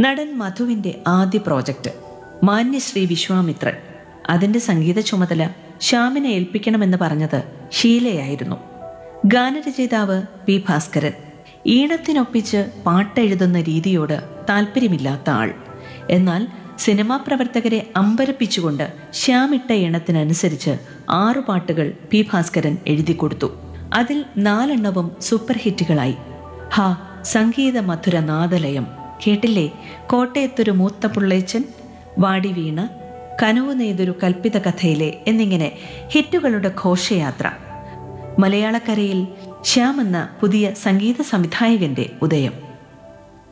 നടൻ മധുവിന്റെ ആദ്യ പ്രോജക്റ്റ് മാന്യശ്രീ വിശ്വാമിത്രൻ അതിന്റെ സംഗീത ചുമതല ശ്യാമിനെ ഏൽപ്പിക്കണമെന്ന് പറഞ്ഞത് ഷീലയായിരുന്നു ഗാനരചയിതാവ് പി ഭാസ്കരൻ ഈണത്തിനൊപ്പിച്ച് പാട്ടെഴുതുന്ന രീതിയോട് താല്പര്യമില്ലാത്ത ആൾ എന്നാൽ സിനിമാ പ്രവർത്തകരെ അമ്പരപ്പിച്ചുകൊണ്ട് ശ്യാമിട്ട ഈണത്തിനനുസരിച്ച് ആറു പാട്ടുകൾ പി ഭാസ്കരൻ എഴുതി കൊടുത്തു അതിൽ നാലെണ്ണവും സൂപ്പർ ഹിറ്റുകളായി ഹാ സംഗീത മധുര നാദലയം കേട്ടില്ലേ കോട്ടയത്തൊരു മൂത്ത പുള്ളേച്ചൻ വാടി വീണ് കനവ് നെയ്തൊരു കൽപ്പിത കഥയിലെ എന്നിങ്ങനെ ഹിറ്റുകളുടെ ഘോഷയാത്ര മലയാളക്കരയിൽ ശ്യാം എന്ന പുതിയ സംഗീത സംവിധായകന്റെ ഉദയം